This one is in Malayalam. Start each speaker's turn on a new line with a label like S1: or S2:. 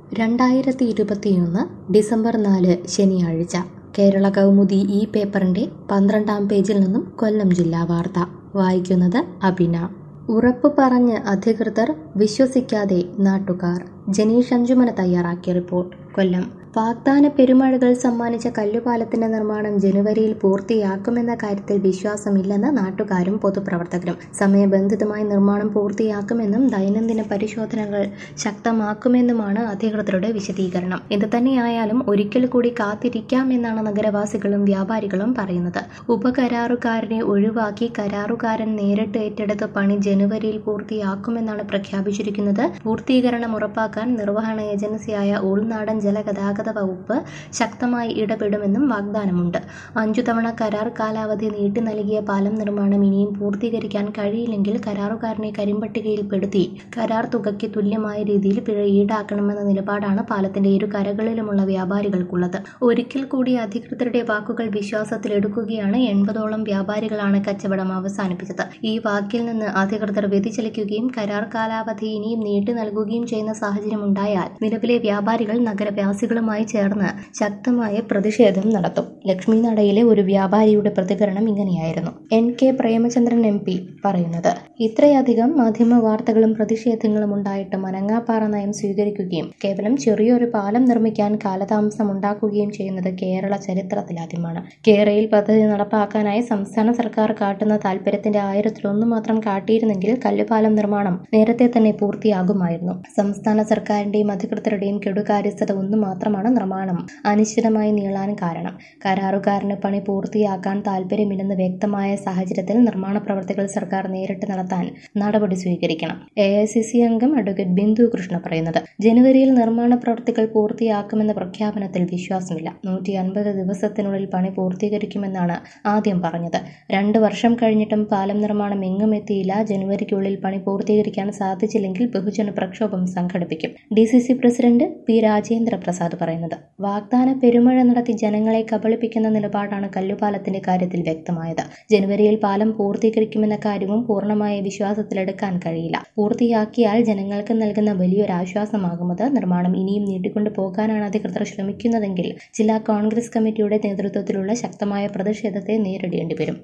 S1: രണ്ടായിരത്തി ഇരുപത്തിയൊന്ന് ഡിസംബർ നാല് ശനിയാഴ്ച കേരള കൗമുദി ഈ പേപ്പറിന്റെ പന്ത്രണ്ടാം പേജിൽ നിന്നും കൊല്ലം ജില്ലാ വാർത്ത വായിക്കുന്നത് അഭിന ഉറപ്പ് പറഞ്ഞ് അധികൃതർ വിശ്വസിക്കാതെ നാട്ടുകാർ ജനീഷ് അഞ്ചുമന തയ്യാറാക്കിയ റിപ്പോർട്ട് കൊല്ലം വാഗ്ദാന പെരുമഴകൾ സമ്മാനിച്ച കല്ലുപാലത്തിന്റെ നിർമ്മാണം ജനുവരിയിൽ പൂർത്തിയാക്കുമെന്ന കാര്യത്തിൽ വിശ്വാസമില്ലെന്ന് നാട്ടുകാരും പൊതുപ്രവർത്തകരും സമയബന്ധിതമായി നിർമ്മാണം പൂർത്തിയാക്കുമെന്നും ദൈനംദിന പരിശോധനകൾ ശക്തമാക്കുമെന്നുമാണ് അധികൃതരുടെ വിശദീകരണം ഇത് തന്നെയായാലും ഒരിക്കൽ കൂടി കാത്തിരിക്കാമെന്നാണ് നഗരവാസികളും വ്യാപാരികളും പറയുന്നത് ഉപകരാറുകാരനെ ഒഴിവാക്കി കരാറുകാരൻ നേരിട്ട് ഏറ്റെടുത്ത് പണി ജനുവരിയിൽ പൂർത്തിയാക്കുമെന്നാണ് പ്രഖ്യാപിച്ചിരിക്കുന്നത് പൂർത്തീകരണം ഉറപ്പാക്കാൻ നിർവഹണ ഏജൻസിയായ ഉൾനാടൻ ജലഗതാഗത വകുപ്പ് ശക്തമായി ഇടപെടുമെന്നും വാഗ്ദാനമുണ്ട് അഞ്ചു തവണ കരാർ കാലാവധി നീട്ടി നൽകിയ പാലം നിർമ്മാണം ഇനിയും പൂർത്തീകരിക്കാൻ കഴിയില്ലെങ്കിൽ കരാറുകാരനെ കരിമ്പട്ടികയിൽപ്പെടുത്തി കരാർ തുകയ്ക്ക് തുല്യമായ രീതിയിൽ പിഴ ഈടാക്കണമെന്ന നിലപാടാണ് പാലത്തിന്റെ ഇരു കരകളിലുമുള്ള വ്യാപാരികൾക്കുള്ളത് ഒരിക്കൽ കൂടി അധികൃതരുടെ വാക്കുകൾ വിശ്വാസത്തിലെടുക്കുകയാണ് എൺപതോളം വ്യാപാരികളാണ് കച്ചവടം അവസാനിപ്പിച്ചത് ഈ വാക്കിൽ നിന്ന് അധികൃതർ വ്യതിചലിക്കുകയും കരാർ കാലാവധി ഇനിയും നീട്ടി നൽകുകയും ചെയ്യുന്ന സാഹചര്യമുണ്ടായാൽ നിലവിലെ വ്യാപാരികൾ നഗരവാസികളുമായി ചേർന്ന് ശക്തമായ പ്രതിഷേധം നടത്തും ലക്ഷ്മി നടയിലെ ഒരു വ്യാപാരിയുടെ പ്രതികരണം ഇങ്ങനെയായിരുന്നു N K Premachandran M P പറയുന്നത് ഇത്രയധികം മാധ്യമ വാർത്തകളും പ്രതിഷേധങ്ങളും ഉണ്ടായിട്ടും അനങ്ങാപ്പാറ നയം സ്വീകരിക്കുകയും കേവലം ചെറിയൊരു പാലം നിർമ്മിക്കാൻ കാലതാമസം ഉണ്ടാക്കുകയും ചെയ്യുന്നത് കേരള ചരിത്രത്തിലാദ്യമാണ് കേരയിൽ പദ്ധതി നടപ്പാക്കാനായി സംസ്ഥാന സർക്കാർ കാട്ടുന്ന താൽപര്യത്തിന്റെ ആയിരത്തിലൊന്ന് മാത്രം കാട്ടിയിരുന്നെങ്കിൽ കല്ലുപാലം നിർമ്മാണം നേരത്തെ തന്നെ പൂർത്തിയാകുമായിരുന്നു സംസ്ഥാന സർക്കാരിന്റെയും അധികൃതരുടെയും കെടുകാര്യസ്ഥത ഒന്ന് മാത്രമാണ് നിർമ്മാണം അനിശ്ചിതമായി നീളാൻ കാരണം കരാറുകാരന് പണി പൂർത്തിയാക്കാൻ താൽപര്യമില്ലെന്ന് വ്യക്തമായ സാഹചര്യത്തിൽ നിർമ്മാണ പ്രവർത്തികൾ സർക്കാർ നേരിട്ട് നടത്താൻ നടപടി സ്വീകരിക്കണം എ ഐ സി സി അംഗം അഡ്വക്കേറ്റ് ബിന്ദു കൃഷ്ണ പറയുന്നത് ജനുവരിയിൽ നിർമ്മാണ പ്രവർത്തികൾ പൂർത്തിയാക്കുമെന്ന പ്രഖ്യാപനത്തിൽ വിശ്വാസമില്ല നൂറ്റി അൻപത് ദിവസത്തിനുള്ളിൽ പണി പൂർത്തീകരിക്കുമെന്നാണ് ആദ്യം പറഞ്ഞത് രണ്ട് വർഷം കഴിഞ്ഞിട്ടും പാലം നിർമ്മാണം എങ്ങും എത്തിയില്ല ജനുവരിക്കുള്ളിൽ പണി പൂർത്തീകരിക്കാൻ സാധിച്ചില്ലെങ്കിൽ ബഹുജന പ്രക്ഷോഭം സംഘടിപ്പിക്കും D C C president P Rajendra Prasad പറയുന്നത് വാഗ്ദാന പെരുമഴ നടത്തി ജനങ്ങളെ കബളിപ്പിക്കുന്ന നിലപാടാണ് കല്ലുപാലത്തിന്റെ കാര്യത്തിൽ വ്യക്തമായത് ജനുവരിയിൽ പാലം പൂർത്തീകരിക്കുമെന്ന കാര്യവും പൂർണ്ണമായ വിശ്വാസത്തിലെടുക്കാൻ കഴിയില്ല പൂർത്തിയാക്കിയാൽ ജനങ്ങൾക്ക് നൽകുന്ന വലിയൊരു ആശ്വാസമാകുമത് നിർമ്മാണം ഇനിയും നീട്ടിക്കൊണ്ടു പോകാനാണ് അധികൃതർ ശ്രമിക്കുന്നതെങ്കിൽ ജില്ലാ കോൺഗ്രസ് കമ്മിറ്റിയുടെ നേതൃത്വത്തിലുള്ള ശക്തമായ പ്രതിഷേധത്തെ നേരിടേണ്ടി വരും